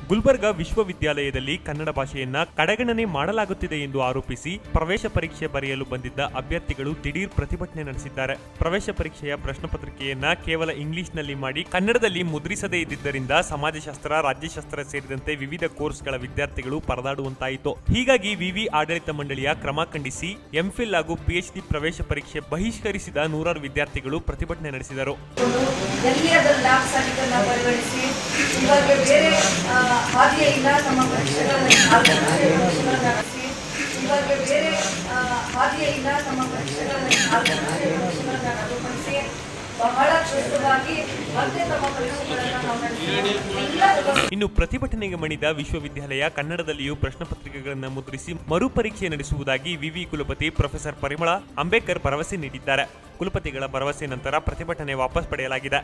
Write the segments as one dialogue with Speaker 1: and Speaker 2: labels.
Speaker 1: ಗುಲ್ಬರ್ಗಾ ವಿಶ್ವವಿದ್ಯಾಲಯದಲ್ಲಿ ಕನ್ನಡ ಭಾಷೆಯನ್ನ ಕಡೆಗಣನೆ ಮಾಡಲಾಗುತ್ತಿದೆ ಎಂದು ಆರೋಪಿಸಿ ಪ್ರವೇಶ ಪರೀಕ್ಷೆ ಬರೆಯಲು ಬಂದಿದ್ದ ಅಭ್ಯರ್ಥಿಗಳು ದಿಢೀರ್ ಪ್ರತಿಭಟನೆ ನಡೆಸಿದ್ದಾರೆ ಪ್ರವೇಶ ಪರೀಕ್ಷೆಯ ಪ್ರಶ್ನೆ ಪತ್ರಿಕೆಯನ್ನ ಕೇವಲ ಇಂಗ್ಲಿಷ್ನಲ್ಲಿ ಮಾಡಿ ಕನ್ನಡದಲ್ಲಿ ಮುದ್ರಿಸದೇ ಇದ್ದಿದ್ದರಿಂದ ಸಮಾಜಶಾಸ್ತ್ರ ರಾಜ್ಯಶಾಸ್ತ್ರ ಸೇರಿದಂತೆ ವಿವಿಧ ಕೋರ್ಸ್ಗಳ ವಿದ್ಯಾರ್ಥಿಗಳು ಪರದಾಡುವಂತಾಯಿತು ಹೀಗಾಗಿ ವಿವಿ ಆಡಳಿತ ಮಂಡಳಿಯ ಕ್ರಮ ಖಂಡಿಸಿ ಎಂಫಿಲ್ ಹಾಗೂ ಪಿಎಚ್ಡಿ ಪ್ರವೇಶ ಪರೀಕ್ಷೆ ಬಹಿಷ್ಕರಿಸಿದ ನೂರಾರು ವಿದ್ಯಾರ್ಥಿಗಳು ಪ್ರತಿಭಟನೆ ನಡೆಸಿದರು
Speaker 2: ಎಲ್ಲಿ ಅದರ ಲ್ಯಾಬ್ಸ್ ಆಗಿದ್ದನ್ನ ಪರಿಗಣಿಸಿ ಇವಾಗ ಬೇರೆ ಆ, ಹಾದಿಯೇ ಇಲ್ಲ ನಮ್ಮ ಪರೀಕ್ಷೆಗಳನ್ನು ನಾಲ್ಕು ಪರೀಕ್ಷೆಗಳನ್ನು ನಡೆಸಿ ಇವಾಗ ಬೇರೆ ಆ, ಹಾದಿಯೇ ಇಲ್ಲ ನಮ್ಮ ಪರೀಕ್ಷೆಗಳನ್ನು ನಾಲ್ಕು ಪರೀಕ್ಷೆಗಳನ್ನು ರದ್ದುಪಡಿಸಿ ಬಹಳ ಕ್ಷಿಪ್ರವಾಗಿ ಮತ್ತೆ ತಮ್ಮ ಪರೀಕ್ಷೆಗಳನ್ನು ನಾವು ನಡೆಸಿ ಎಲ್ಲ ವ್ಯವಸ್ಥೆ
Speaker 1: ಇನ್ನು ಪ್ರತಿಭಟನೆಗೆ ಮಣಿದ ವಿಶ್ವವಿದ್ಯಾಲಯ ಕನ್ನಡದಲ್ಲಿಯೂ ಪ್ರಶ್ನೆ ಪತ್ರಿಕೆಗಳನ್ನು ಮುದ್ರಿಸಿ ಮರುಪರೀಕ್ಷೆ ನಡೆಸುವುದಾಗಿ ವಿವಿ ಕುಲಪತಿ ಪ್ರೊಫೆಸರ್ ಪರಿಮಳ ಅಂಬೇಡ್ಕರ್ ಭರವಸೆ ನೀಡಿದ್ದಾರೆ ಕುಲಪತಿಗಳ ಭರವಸೆ ನಂತರ ಪ್ರತಿಭಟನೆ ವಾಪಸ್ ಪಡೆಯಲಾಗಿದೆ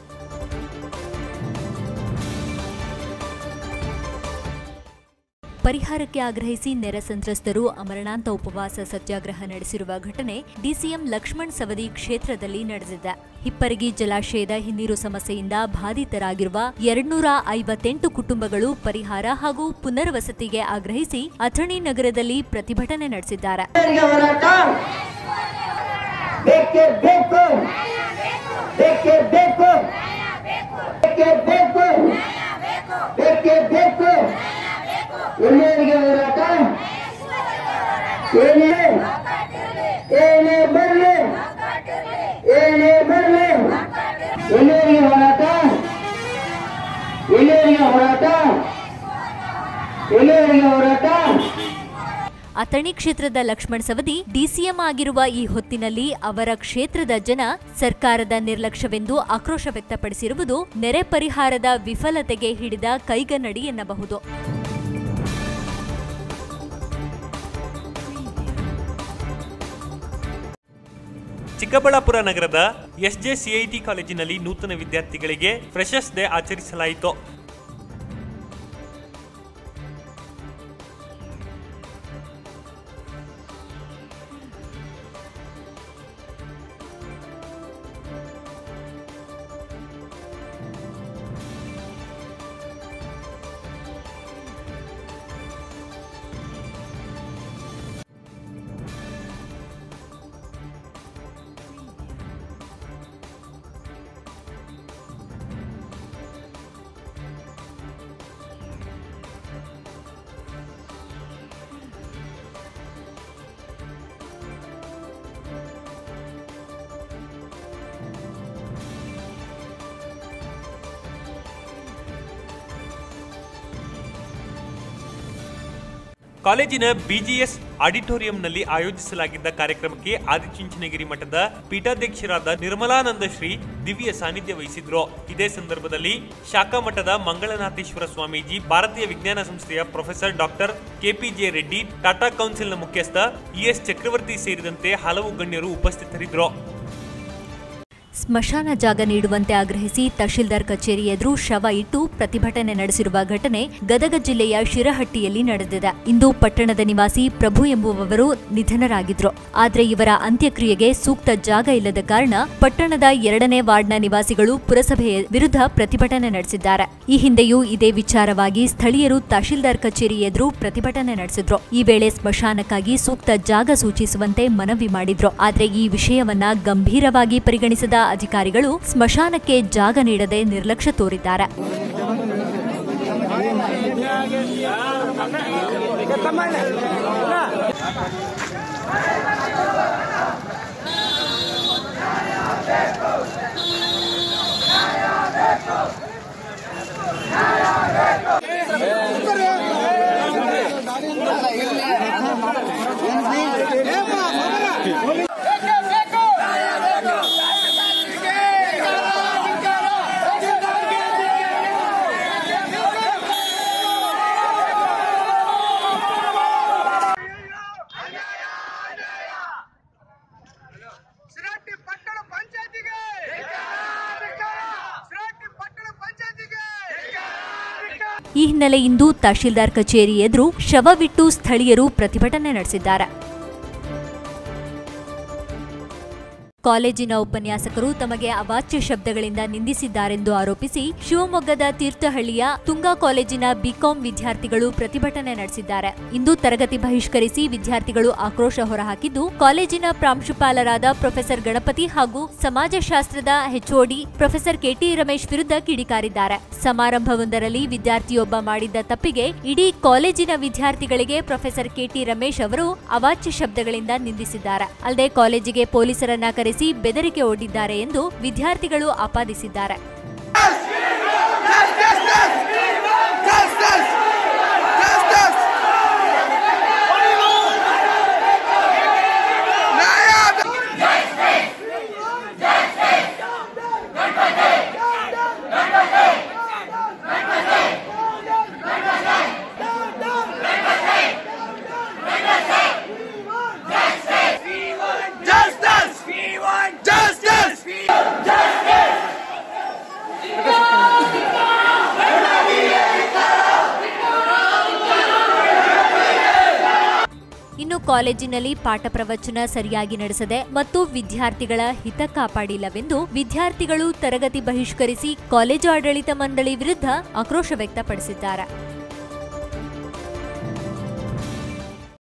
Speaker 3: ಪರಿಹಾರಕ್ಕೆ ಆಗ್ರಹಿಸಿ ನೆರೆ ಸಂತ್ರಸ್ತರು ಅಮರಣಾಂತ ಉಪವಾಸ ಸತ್ಯಾಗ್ರಹ ನಡೆಸಿರುವ ಘಟನೆ ಡಿಸಿಎಂ ಲಕ್ಷ್ಮಣ್ ಸವದಿ ಕ್ಷೇತ್ರದಲ್ಲಿ ನಡೆದಿದೆ ಹಿಪ್ಪರಗಿ ಜಲಾಶಯದ ಹಿನ್ನೀರು ಸಮಸ್ಯೆಯಿಂದ ಬಾಧಿತರಾಗಿರುವ ಎರಡ್ನೂರ ಐವತ್ತೆಂಟು ಕುಟುಂಬಗಳು ಪರಿಹಾರ ಹಾಗೂ ಪುನರ್ವಸತಿಗೆ ಆಗ್ರಹಿಸಿ ಅಥಣಿ ನಗರದಲ್ಲಿ ಪ್ರತಿಭಟನೆ ನಡೆಸಿದ್ದಾರೆ
Speaker 4: ಕನ್ನಡಿಗ ಹೋರಾಟ ಬೇಕೇ ಬೇಕು ಬೇಕೇ ಬೇಕು ಬೇಕೇ ಬೇಕು ಬೇಕೇ ಬೇಕು ಎಲ್ಲರಿಗೆ ಹೋರಾಟ ಏನೇ ಏನೇ ಬರಲಿ ಏನೇ ಬರಲಿ ಎಲ್ಲರಿಗೆ ಹೋರಾಟ ಎಲ್ಲರಿಗೆ ಹೋರಾಟ ಎಲ್ಲರಿಗೆ ಹೋರಾಟ
Speaker 3: ಅಥಣಿ ಕ್ಷೇತ್ರದ ಲಕ್ಷ್ಮಣ್ ಸವದಿ ಡಿಸಿಎಂ ಆಗಿರುವ ಈ ಹೊತ್ತಿನಲ್ಲಿ ಅವರ ಕ್ಷೇತ್ರದ ಜನ ಸರ್ಕಾರದ ನಿರ್ಲಕ್ಷ್ಯವೆಂದು ಆಕ್ರೋಶ ವ್ಯಕ್ತಪಡಿಸಿರುವುದು ನೆರೆ ಪರಿಹಾರದ ವಿಫಲತೆಗೆ ಹಿಡಿದ ಕೈಗನ್ನಡಿ ಎನ್ನಬಹುದು
Speaker 1: ಚಿಕ್ಕಬಳ್ಳಾಪುರ ನಗರದ ಎಸ್ಜೆ ಸಿಐಟಿ ಕಾಲೇಜಿನಲ್ಲಿ ನೂತನ ವಿದ್ಯಾರ್ಥಿಗಳಿಗೆ ಫ್ರೆಶರ್ಸ್ ಡೇ ಆಚರಿಸಲಾಯಿತು ಕಾಲೇಜಿನ ಬಿಜಿಎಸ್ ಆಡಿಟೋರಿಯಂನಲ್ಲಿ ಆಯೋಜಿಸಲಾಗಿದ್ದ ಕಾರ್ಯಕ್ರಮಕ್ಕೆ ಆದಿಚುಂಚನಗಿರಿ ಮಠದ ಪೀಠಾಧ್ಯಕ್ಷರಾದ ನಿರ್ಮಲಾನಂದ ಶ್ರೀ ದಿವ್ಯ ಸಾನ್ನಿಧ್ಯ ವಹಿಸಿದ್ರು ಇದೇ ಸಂದರ್ಭದಲ್ಲಿ ಶಾಖಾ ಮಠದ ಮಂಗಳನಾಥೇಶ್ವರ ಸ್ವಾಮೀಜಿ ಭಾರತೀಯ ವಿಜ್ಞಾನ ಸಂಸ್ಥೆಯ professor doctor KPJ Reddy Tata ಕೌನ್ಸಿಲ್ನ ಮುಖ್ಯಸ್ಥ ಇಎಸ್ ಚಕ್ರವರ್ತಿ ಸೇರಿದಂತೆ ಹಲವು ಗಣ್ಯರು ಉಪಸ್ಥಿತರಿದ್ದರು
Speaker 3: ಸ್ಮಶಾನ ಜಾಗ ನೀಡುವಂತೆ ಆಗ್ರಹಿಸಿ ತಹಶೀಲ್ದಾರ್ ಕಚೇರಿ ಎದುರು ಶವ ಇಟ್ಟು ಪ್ರತಿಭಟನೆ ನಡೆಸಿರುವ ಘಟನೆ ಗದಗ ಜಿಲ್ಲೆಯ ಶಿರಹಟ್ಟಿಯಲ್ಲಿ ನಡೆದಿದೆ ಇಂದು ಪಟ್ಟಣದ ನಿವಾಸಿ ಪ್ರಭು ಎಂಬುವವರು ನಿಧನರಾಗಿದ್ರು ಆದ್ರೆ ಇವರ ಅಂತ್ಯಕ್ರಿಯೆಗೆ ಸೂಕ್ತ ಜಾಗ ಇಲ್ಲದ ಕಾರಣ ಪಟ್ಟಣದ ಎರಡನೇ ವಾರ್ಡ್ನ ನಿವಾಸಿಗಳು ಪುರಸಭೆಯ ವಿರುದ್ಧ ಪ್ರತಿಭಟನೆ ನಡೆಸಿದ್ದಾರೆ ಈ ಹಿಂದೆಯೂ ಇದೇ ವಿಚಾರವಾಗಿ ಸ್ಥಳೀಯರು ತಹಶೀಲ್ದಾರ್ ಕಚೇರಿ ಎದುರು ಪ್ರತಿಭಟನೆ ನಡೆಸಿದ್ರು ಈ ವೇಳೆ ಸ್ಮಶಾನಕ್ಕಾಗಿ ಸೂಕ್ತ ಜಾಗ ಸೂಚಿಸುವಂತೆ ಮನವಿ ಮಾಡಿದ್ರು ಆದ್ರೆ ಈ ವಿಷಯವನ್ನ ಗಂಭೀರವಾಗಿ ಪರಿಗಣಿಸದ ಅಧಿಕಾರಿಗಳು ಸ್ಮಶಾನಕ್ಕೆ ಜಾಗ ನೀಡದೆ ನಿರ್ಲಕ್ಷ್ಯ ತೋರಿದ್ದಾರೆ
Speaker 5: ಸಿರಾಟಿ ಪಟ್ಟಣ ಪಂಚಾಯತಿಗೆ ಸಿರಾಟಿ ಪಟ್ಟಣ ಪಂಚಾಯತಿಗೆ
Speaker 3: ಈ ಹಿನ್ನೆಲೆ ಇಂದು ತಹಶೀಲ್ದಾರ್ ಕಚೇರಿ ಎದುರು ಶವವಿಟ್ಟು ಸ್ಥಳೀಯರು ಪ್ರತಿಭಟನೆ ನಡೆಸಿದ್ದಾರೆ ಕಾಲೇಜಿನ ಉಪನ್ಯಾಸಕರು ತಮಗೆ ಅವಾಚ್ಯ ಶಬ್ದಗಳಿಂದ ನಿಂದಿಸಿದ್ದಾರೆಂದು ಆರೋಪಿಸಿ ಶಿವಮೊಗ್ಗದ ತೀರ್ಥಹಳ್ಳಿಯ ತುಂಗಾ ಕಾಲೇಜಿನ ಬಿಕಾಂ ವಿದ್ಯಾರ್ಥಿಗಳು ಪ್ರತಿಭಟನೆ ನಡೆಸಿದ್ದಾರೆ ಇಂದು ತರಗತಿ ಬಹಿಷ್ಕರಿಸಿ ವಿದ್ಯಾರ್ಥಿಗಳು ಆಕ್ರೋಶ ಹೊರಹಾಕಿದ್ದು ಕಾಲೇಜಿನ ಪ್ರಾಂಶುಪಾಲರಾದ ಪ್ರೊಫೆಸರ್ ಗಣಪತಿ ಹಾಗೂ ಸಮಾಜಶಾಸ್ತ್ರದ ಎಚ್ಒಡಿ ಪ್ರೊಫೆಸರ್ ಕೆಟಿ ರಮೇಶ್ ವಿರುದ್ಧ ಕಿಡಿಕಾರಿದ್ದಾರೆ ಸಮಾರಂಭವೊಂದರಲ್ಲಿ ವಿದ್ಯಾರ್ಥಿಯೊಬ್ಬ ಮಾಡಿದ್ದ ತಪ್ಪಿಗೆ ಇಡೀ ಕಾಲೇಜಿನ ವಿದ್ಯಾರ್ಥಿಗಳಿಗೆ ಪ್ರೊಫೆಸರ್ ಕೆಟಿ ರಮೇಶ್ ಅವರು ಅವಾಚ್ಯ ಶಬ್ದಗಳಿಂದ ನಿಂದಿಸಿದ್ದಾರೆ ಅಲ್ಲದೆ ಕಾಲೇಜಿಗೆ ಪೊಲೀಸರನ್ನ ಕರೆಸಿ ಬೆದರಿಕೆ ಒಡ್ಡಿದ್ದಾರೆ ಎಂದು ವಿದ್ಯಾರ್ಥಿಗಳು ಆಪಾದಿಸಿದ್ದಾರೆ
Speaker 5: Justice! We want justice!
Speaker 3: ಇನ್ನು ಕಾಲೇಜಿನಲ್ಲಿ ಪಾಠ ಪ್ರವಚನ ಸರಿಯಾಗಿ ನಡೆಸದೆ ಮತ್ತು ವಿದ್ಯಾರ್ಥಿಗಳ ಹಿತ ಕಾಪಾಡಿಲ್ಲವೆಂದು ವಿದ್ಯಾರ್ಥಿಗಳು ತರಗತಿ ಬಹಿಷ್ಕರಿಸಿ ಕಾಲೇಜು ಆಡಳಿತ ಮಂಡಳಿ ವಿರುದ್ಧ ಆಕ್ರೋಶ ವ್ಯಕ್ತಪಡಿಸಿದ್ದಾರೆ